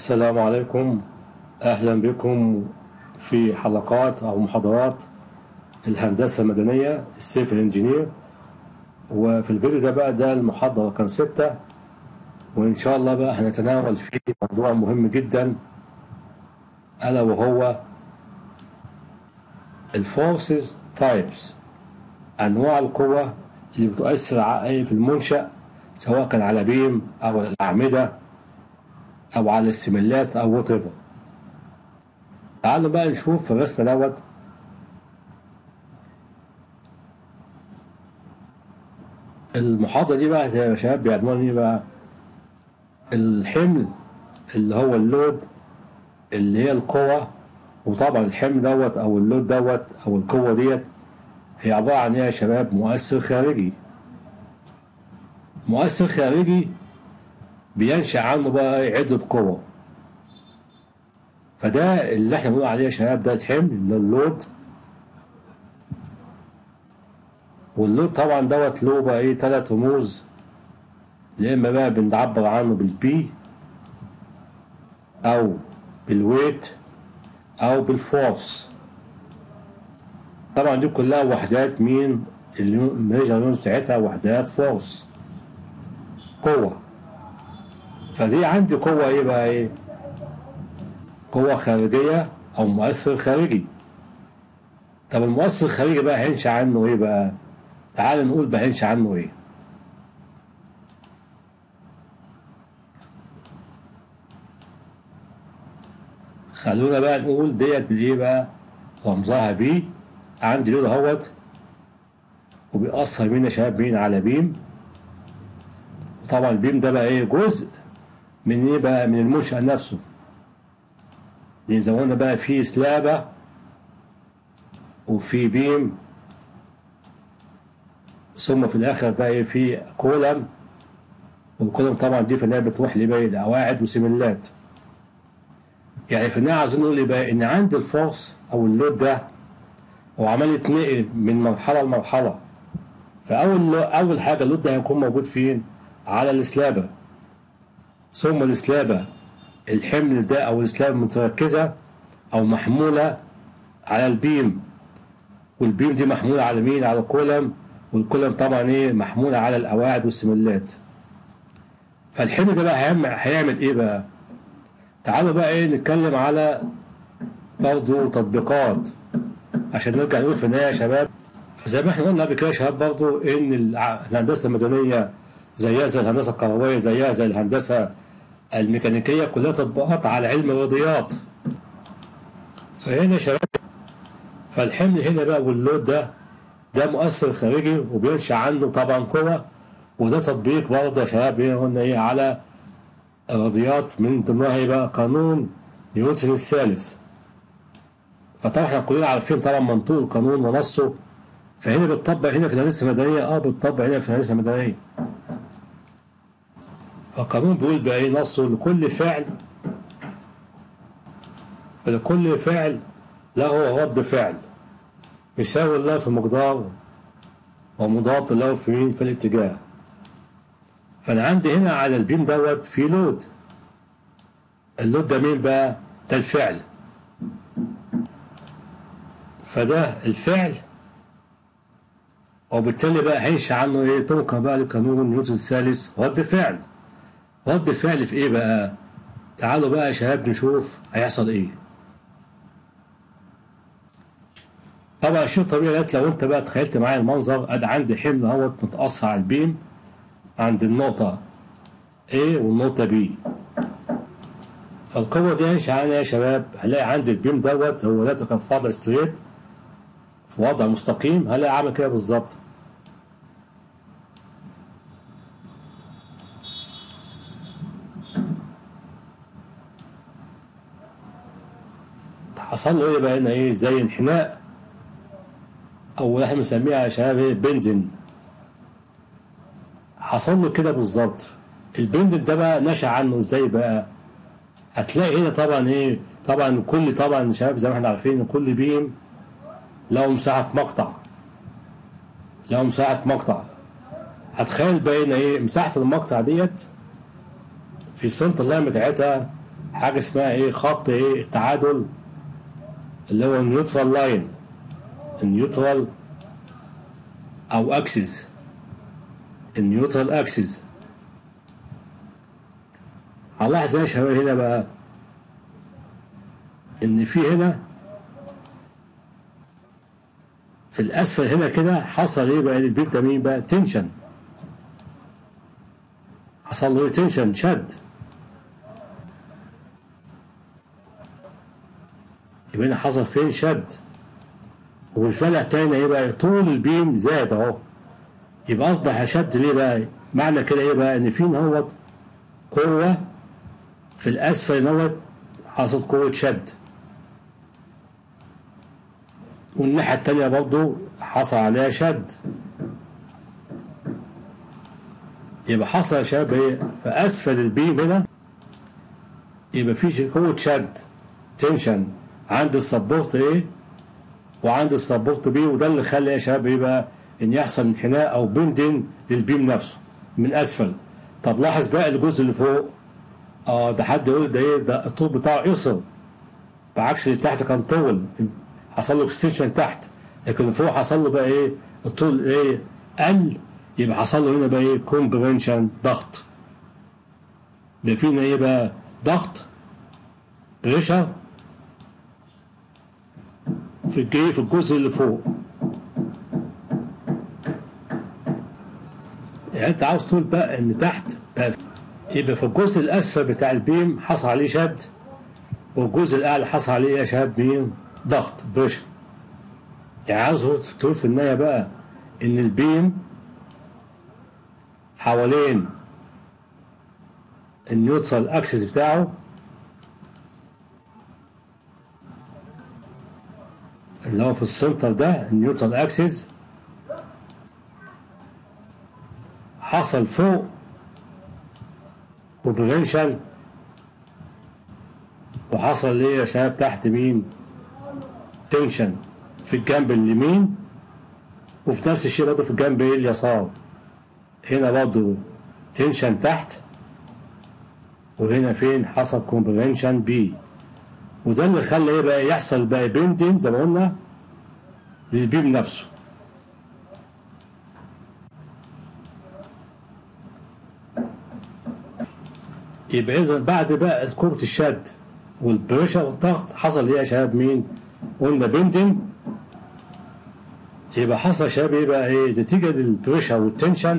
السلام عليكم أهلا بكم في حلقات أو محاضرات الهندسة المدنية السيفل انجينير وفي الفيديو ده بقى ده المحاضرة رقم ستة وإن شاء الله بقى هنتناول فيه موضوع مهم جدا ألا وهو الفورسز تايبس أنواع القوة اللي بتؤثر على في المنشأ سواء كان على بيم أو الأعمدة أو على السملات أو وات ايفر تعالوا بقى نشوف في الرسم دوت المحاضرة دي بقى يا شباب بيعنوان ايه بقى الحمل اللي هو اللود اللي هي القوة وطبعا الحمل دوت أو اللود دوت أو القوة ديت هي عبارة عن ايه يا شباب مؤثر خارجي مؤثر خارجي بينشأ عنه بقى عدة قوى فده اللي احنا بنقول عليه يا شباب ده الحمل اللي اللود واللود طبعا دوت له بقى ايه تلات رموز يا اما بقى بنعبر عنه بالبي او بالويت او بالفورس طبعا دي كلها وحدات مين الميجرمنت بتاعتها وحدات فورس قوة فدي عندي قوة ايه بقى ايه قوة خارجية او مؤثر خارجي طب المؤثر الخارجي بقى هينشأ عنه ايه بقى تعال نقول بقى هينشأ عنه ايه خلونا بقى نقول ديت بالايه بقى رمزها بي عندي لود اهوت وبيأثر مين يا شباب مين على بيم طبعا البيم ده بقى ايه جزء من ايه بقى من المنشأ نفسه لان زي ما قلنا بقى في سلابة وفي بيم ثم في الاخر بقى ايه في كولم والكولم طبعا دي في النهايه بتروح لباقي القواعد وسملات يعني في النهايه عايزين نقول ايه بقى ان عندي الفورس او اللود ده هو عمال يتنقل من مرحله لمرحله فاول اول حاجه اللود ده هيكون موجود فين؟ على السلابة ثم السلابة الحمل ده أو السلابة متركزة أو محمولة على البيم والبيم دي محمولة على مين؟ على الكولم والكولم طبعا إيه محمولة على القواعد والسملات فالحمل ده بقى هيعمل إيه بقى؟ تعالوا بقى إيه نتكلم على برضه تطبيقات عشان نرجع نقول في النهاية يا شباب فزي ما احنا قلنا قبل كده يا شباب برضه إن الهندسة المدنية زيها زي الهندسه الكهربائيه زيها زي الهندسه الميكانيكيه كلها تطبيقات على علم الرياضيات فهنا يا شباب فالحمل هنا بقى واللود ده ده مؤثر خارجي وبينشأ عنه طبعا قوة وده تطبيق برضه يا شباب هنا قلنا ايه على الرياضيات من ضمنها ايه بقى قانون نيوتن الثالث فطبعا احنا كلنا عارفين طبعا منطوق القانون ونصه فهنا بتطبق هنا في الهندسه المدنيه اه بتطبق هنا في الهندسه المدنيه فالقانون بيقول بقى ايه نصه لكل فعل لكل فعل له رد فعل يساوي له في مقدار ومضاد له في مين في الاتجاه فانا عندي هنا على البيم دوت في لود اللود ده مين بقى ده الفعل فده الفعل وبالتالي بقى هينشأ عنه ايه طبقا بقى لقانون نيوتن الثالث رد فعل رد فعل في ايه بقى تعالوا بقى يا شباب نشوف هيحصل ايه طبعا الشيء الطبيعي دلوقتي لو انت بقى تخيلت معايا المنظر ادي عندي حمل اهوت متقص على البيم عند النقطة A والنقطة B فالقوة دي هينشأ عنها يا شباب هلاقي عندي البيم دوت هو دلوقتي كان فاضل ستريت في وضع مستقيم هلاقي عامل كده بالظبط حصل له ايه بقى هنا ايه زي انحناء او احنا بنسميها يا شباب ايه بندن حصل له كده بالظبط البندن ده بقى نشا عنه ازاي بقى هتلاقي هنا طبعا ايه طبعا كل طبعا شباب زي ما احنا عارفين كل بيم له مساحة مقطع له مساحة مقطع هتخيل بقى هنا ايه مساحة المقطع ديت في سنتر اللاين بتاعتها حاجه اسمها ايه خط ايه التعادل اللي هو النيوترال لاين النيوترال او اكسس النيوترال اكسس هنلاحظ يا شباب هنا بقى ان في هنا في الاسفل هنا كده حصل ايه بقى البيب ده مين بقى تنشن حصل له تنشن شد يبقى هنا حصل فين شد والفلع التاني ايه بقى طول البيم زاد اهو يبقى اصبح شد ليه بقى معنى كده ايه بقى ان في نهوت قوه في الاسفل نهوت حصلت قوه شد والناحيه التانيه برضو حصل عليها شد يبقى حصل يا شباب ايه في اسفل البيم هنا يبقى في قوه شد تنشن عند السبورت ايه وعند السبورت بي وده اللي خلى يا شباب ايه بقى ان يحصل انحناء او بندن للبيم نفسه من اسفل طب لاحظ بقى الجزء اللي فوق اه ده حد يقول ده ايه ده الطول بتاعه قصر بعكس اللي تحت كان طول حصل له اكستنشن تحت لكن اللي فوق حصل له بقى ايه الطول ايه قل يبقى حصل له هنا بقى ايه كومبرينشن ضغط يبقى فينا ايه بقى ضغط بريشر في الجي في الجزء اللي فوق يعني انت عاوز تقول بقى ان تحت بقى يبقى في الجزء الاسفل بتاع البيم حصل عليه شد والجزء الاعلى حصل عليه ايه يا شباب مين ضغط بريشر يعني عاوز تقول في النهايه بقى ان البيم حوالين النيوترال اكسس بتاعه اللي هو في السنتر ده النيوترال اكسس حصل فوق كومبرينشن وحصل ليه يا شباب تحت مين تنشن في الجنب اليمين وفي نفس الشيء برضه في الجنب ايه اليسار هنا برضه تنشن تحت وهنا فين حصل كومبرينشن بي وده اللي خلى ايه بقى يحصل بقى بيندين زي ما قلنا للبيم نفسه يبقى اذا بعد بقى قوة الشد والبريشر والضغط حصل ايه يا شباب مين؟ قلنا بيندين يبقى حصل يا شباب ايه بقى ايه نتيجة للبريشر والتنشن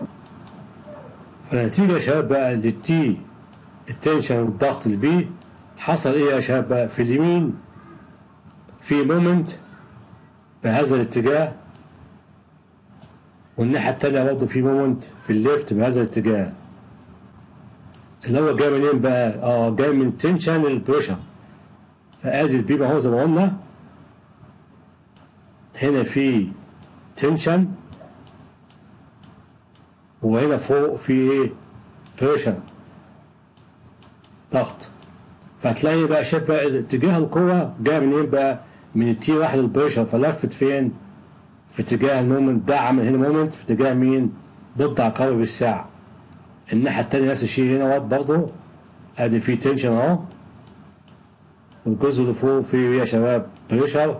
فنتيجة يا شباب بقى للتي التنشن والضغط البي حصل ايه يا شباب بقى في اليمين في مومنت بهذا الاتجاه والناحية التانية برضه في مومنت في الليفت بهذا الاتجاه اللي هو جاي منين بقى؟ اه جاي من التنشن للبريشر فادي البيم اهو زي ما قلنا هنا في تنشن وهنا فوق في ايه؟ بريشر ضغط فهتلاقي بقى شايف بقى اتجاه القوة جاي منين بقى؟ من التي واحد البريشر فلفت فين؟ في اتجاه المومنت ده عمل هنا مومنت في اتجاه مين؟ ضد عقارب الساعة. الناحية التانية نفس الشيء هنا وات برضه ادي في تنشن اهو والجزء اللي فوق فيه يا شباب بريشر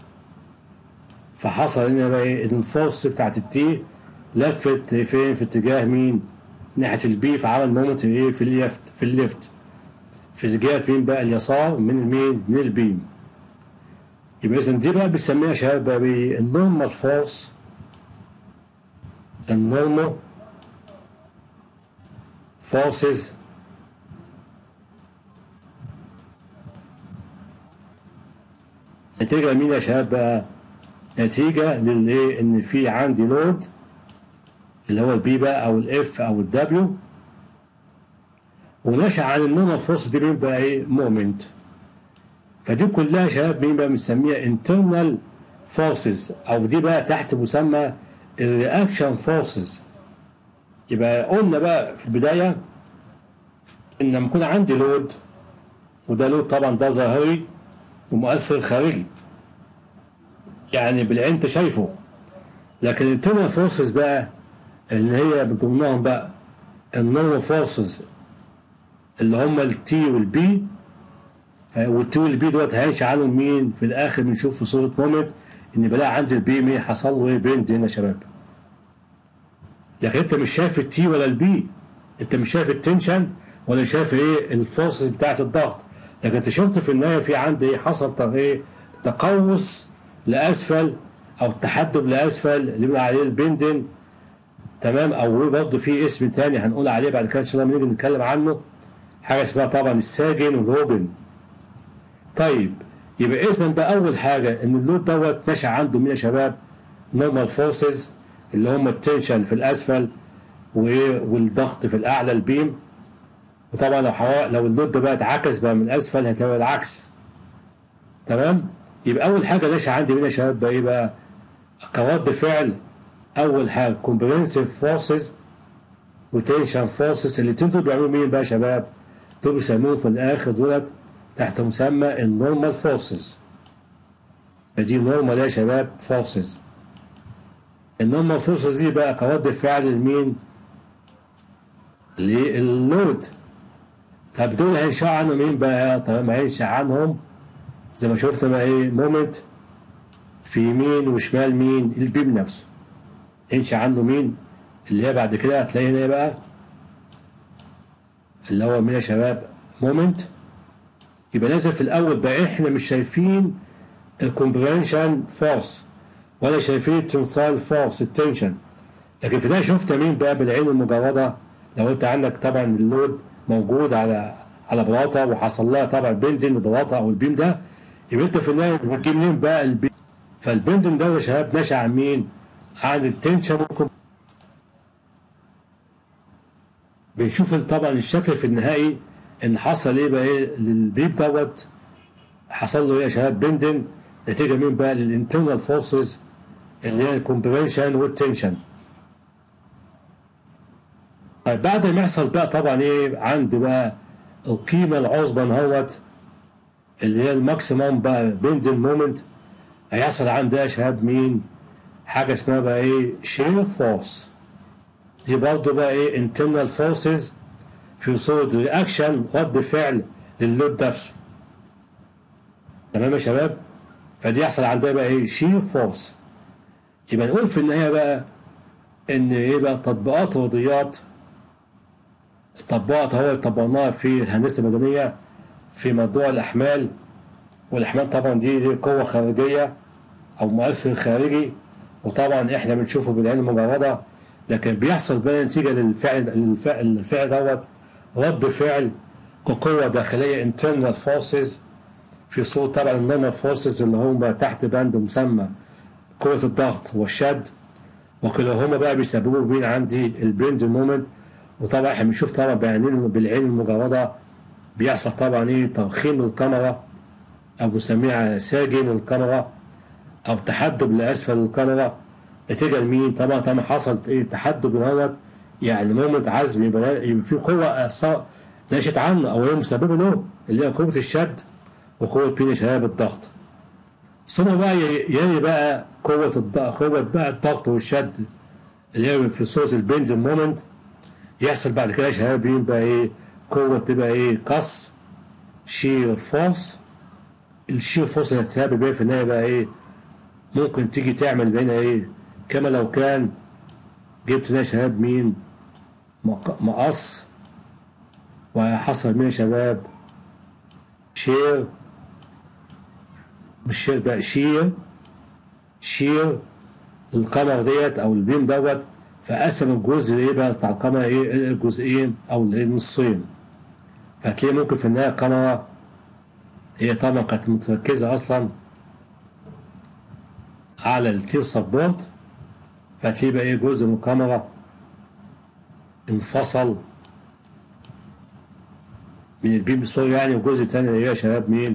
فحصل هنا بقى ايه الفورس بتاعت التي لفت فين في اتجاه مين؟ ناحية البي فعمل مومنت ايه في الليفت في الليفت في اتجاه مين بقى اليسار من المين من البيم يبقى اذا دي بقى بنسميها يا شباب بقى النورمال فورس النورمال فورسز نتيجة لمين يا شباب بقى؟ نتيجة للايه؟ إن في عندي لود اللي هو البي بقى أو الإف أو الدبليو ونشأ عن النورمال فورس دي مين بقى إيه؟ مومنت فدي كلها يا شباب مين بقى بنسميها internal forces أو دي بقى تحت مسمى الرياكشن فورسز يبقى قلنا بقى في البداية إن لما يكون عندي لود وده لود طبعا ده ظاهري ومؤثر خارجي يعني بالعين انت شايفه لكن الانترنال فورسز بقى اللي هي من ضمنهم بقى النورمال فورسز اللي هم التي والبي والتي والبي دوت هينشا عنهم مين في الاخر بنشوف في صوره مومنت ان بلاقي عند البي مين حصل له ايه بيند هنا يا شباب لكن انت مش شايف التي ولا البي انت مش شايف التنشن ولا شايف ايه الفورسز بتاعت الضغط لكن انت شفت في النهايه في عندي ايه حصل ايه تقوس لاسفل او تحدب لاسفل اللي بنقول عليه البندن تمام او برضه في اسم تاني هنقول عليه بعد كده ان شاء الله لما نيجي نتكلم عنه حاجه اسمها طبعا الساجن والروبن طيب يبقى اذا بقى اول حاجه ان اللود دوت نشا عنده مين يا شباب نورمال فورسز اللي هم التنشن في الاسفل وايه والضغط في الاعلى البيم وطبعا لو حوا... لو اللود ده بقى اتعكس بقى من اسفل هتلاقي العكس تمام يبقى اول حاجه نشا عندي مين يا شباب بقى ايه بقى كرد فعل اول حاجه كومبرينسيف فورسز وتنشن فورسز الاثنين دول بيعملوا مين بقى يا شباب؟ دول بيسموهم في الاخر دولت تحت مسمى النورمال فورسز دي نورمال يا شباب فورسز النورمال فورسز دي بقى كرد فعل لمين؟ لللود طب دول هينشأ عنهم مين بقى؟ طب ما هينشأ عنهم زي ما شفنا بقى ايه مومنت في يمين وشمال مين؟ البيم نفسه ينشأ عنه مين؟ اللي هي بعد كده هتلاقي هنا بقى اللي هو مين يا شباب؟ مومنت يبقى لازم في الاول بقى احنا مش شايفين الكومبرينشن فورس ولا شايفين التنسايل فورس التنشن لكن في ده شفت مين بقى بالعين المجرده لو انت عندك طبعا اللود موجود على على بلاطه وحصل لها طبعا بندن البلاطه او البيم ده يبقى انت في النهايه بتجيب منين بقى البيم فالبندن ده يا شباب نشا عن مين؟ عن التنشن بنشوف طبعا الشكل في النهائي ان حصل ايه بقى ايه للبيب دوت حصل له ايه يا شباب بندن نتيجه مين بقى للانترنال فورسز اللي هي الكومبريشن والتنشن طيب بعد ما يحصل بقى طبعا ايه عند بقى القيمه العظمى اهوت اللي هي الماكسيمم بقى بندن مومنت هيحصل عند يا شباب مين حاجه اسمها بقى ايه شير فورس دي برضه بقى ايه internal forces في صورة رياكشن رد فعل للود نفسه تمام يا شباب فدي يحصل عندها بقى ايه شير فورس يبقى نقول في النهاية بقى ان ايه بقى تطبيقات رياضيات التطبيقات هو اللي طبقناها في الهندسة المدنية في موضوع الأحمال والأحمال طبعا دي, دي قوة خارجية أو مؤثر خارجي وطبعا احنا بنشوفه بالعين المجردة لكن بيحصل بقى نتيجة للفعل الفعل, الفعل دوت رد فعل كقوة داخلية internal forces في صورة طبعا النورمال فورسز اللي هم تحت بند مسمى قوة الضغط والشد وكلاهما بقى بيسببوا مين عندي البند مومنت وطبعا احنا بنشوف طبعا بعينين بالعين المجردة بيحصل طبعا ايه ترخيم الكاميرا او بنسميها ساجن الكاميرا او تحدب لاسفل الكاميرا نتيجه لمين؟ طبعا طبعا حصل ايه تحدب دوت يعني مومنت عزم يبقى يبقى في قوه نشأت عنه او هي مسببه له اللي هي قوه الشد وقوه بين شباب الضغط. ثم بقى يلي بقى قوه الضغط قوه بقى الضغط والشد اللي هي في صوره البند مومنت يحصل بعد كده شباب بقى ايه قوه تبقى ايه قص شير فورس الشير فورس اللي هتسبب بيها في النهايه بقى ايه ممكن تيجي تعمل بينا ايه كما لو كان جبت لنا شباب مين مقص وحصل مين يا شباب شير مش شير بقى شير شير القمر ديت او البيم دوت فقسم الجزء ايه بقى بتاع القمر ايه الجزئين او النصين فهتلاقي ممكن في النهايه القمره هي طبعا كانت متركزه اصلا على التير سبورت فهتلاقي بقى ايه جزء من الكاميرا انفصل من البيم سوري يعني وجزء تاني اللي هي شباب مين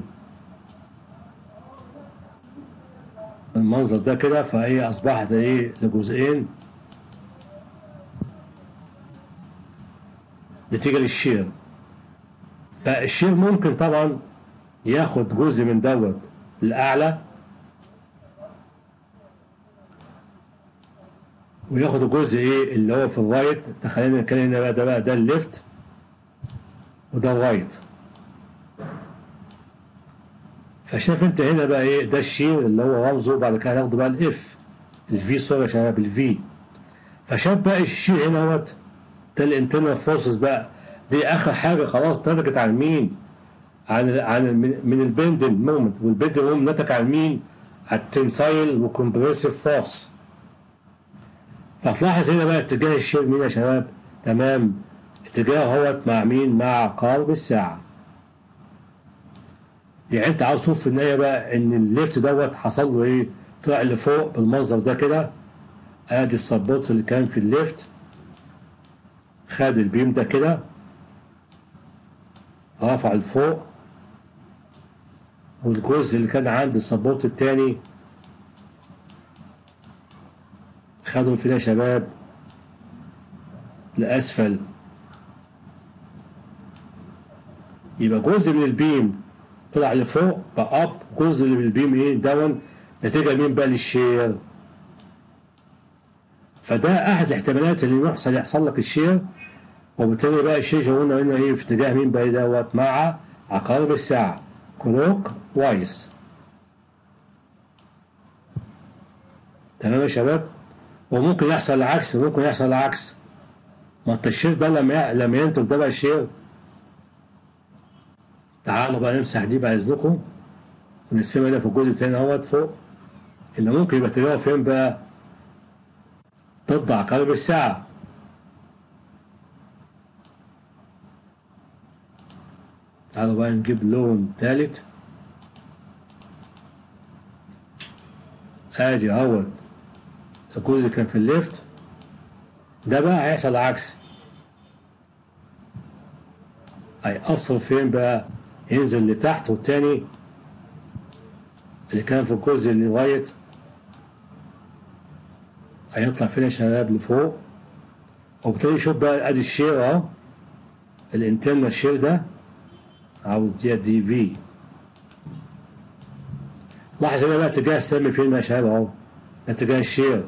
المنظر ده كده فهي اصبحت ايه لجزئين نتيجة للشير فالشير ممكن طبعا ياخد جزء من دوت الأعلى وياخد الجزء ايه اللي هو في الرايت خلينا نتكلم هنا بقى ده بقى ده الليفت وده الرايت فشايف انت هنا بقى ايه ده الشير اللي هو رمزه بعد كده هناخده بقى الاف الفي سوري يا شباب الفي فشاف بقى الشير هنا اهوت ده الانترنال فورسز بقى دي اخر حاجه خلاص نتجت عن مين؟ عن ال عن ال من, من البندن مومنت والبندن مومنت نتج عن مين؟ على التنسايل وكمبريسيف فورس فتلاحظ هنا بقى اتجاه الشير مين يا شباب؟ تمام اتجاه اهوت مع مين؟ مع عقارب الساعه يعني انت عاوز تشوف في النهايه بقى ان الليفت دوت حصل له ايه؟ طلع لفوق بالمنظر ده كده ادي السبورت اللي كان في الليفت خد البيم ده كده رفع لفوق والجزء اللي كان عند السبورت التاني خدوا فينا شباب لأسفل يبقى جزء من البيم طلع لفوق بقى اب جزء اللي من البيم ايه داون نتيجه مين بقى للشير فده احد الاحتمالات اللي يحصل يحصل لك الشير وبالتالي بقى الشير قلنا هنا ايه في اتجاه مين بقى دوت مع عقارب الساعه كلوك وايز تمام يا شباب وممكن يحصل العكس ممكن يحصل العكس ما انت الشير بقى لما لما ينتج ده بقى الشير تعالوا بقى نمسح دي بعد اذنكم ونرسمها هنا في الجزء التاني اهوت فوق اللي ممكن يبقى اتجاهه فين بقى ضد عقارب الساعة تعالوا بقى نجيب لون تالت ادي اهوت الجزء كان في الليفت ده بقى هيحصل العكس هيأثر فين بقى ينزل لتحت والتاني اللي كان في الجزء اللي لغاية هيطلع فين يا شباب لفوق وبالتالي شوف بقى ادي الشير اهو الانترنال شير ده عاوز دي دي في لاحظ هنا بقى اتجاه السهم فين يا شباب اهو اتجاه الشير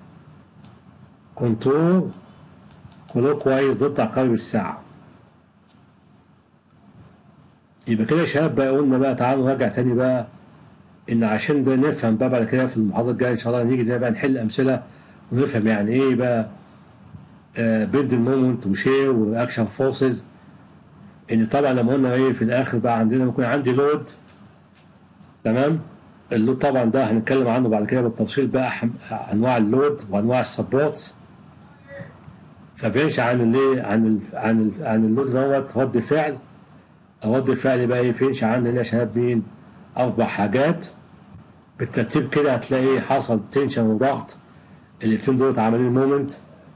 كنترول كلوك وايز ضد عقارب الساعة يبقى كده يا شباب بقى قلنا بقى تعالوا نرجع تاني بقى ان عشان ده نفهم بقى بعد كده في المحاضرة الجاية ان شاء الله نيجي ده بقى نحل امثلة ونفهم يعني ايه بقى آه بيد المومنت وشير واكشن فورسز ان طبعا لما قلنا ايه في الاخر بقى عندنا ممكن عندي لود تمام اللود طبعا ده هنتكلم عنه بعد كده بالتفصيل بقى انواع اللود وانواع السبورتس فبيمشي عن الايه عن ال عن ال عن اللود دوت رد فعل رد الفعل بقى ايه بيمشي عن يا شباب مين اربع حاجات بالترتيب كده هتلاقي حصل تنشن وضغط الاتنين دول عاملين مومنت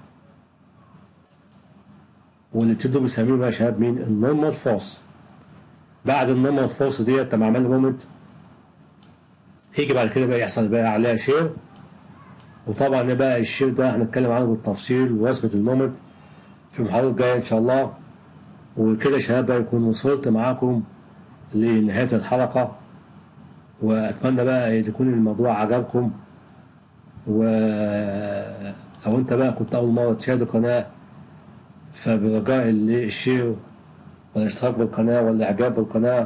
والاتنين دول بنسميهم يا شباب مين النورمال فورس بعد النورمال فورس ديت لما عملنا مومنت يجي بعد كده بقى يحصل بقى عليها شير وطبعا بقى الشير ده هنتكلم عنه بالتفصيل ورسمة المومنت في المحاضرة الجاية إن شاء الله وكده يا شباب بقى يكون وصلت معاكم لنهاية الحلقة وأتمنى بقى يكون الموضوع عجبكم ولو أنت بقى كنت أول مرة تشاهد القناة فبرجاء الشير والاشتراك بالقناة والإعجاب بالقناة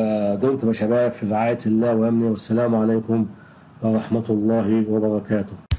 ودمتم يا شباب في رعاية الله وأمنه والسلام عليكم ورحمة الله وبركاته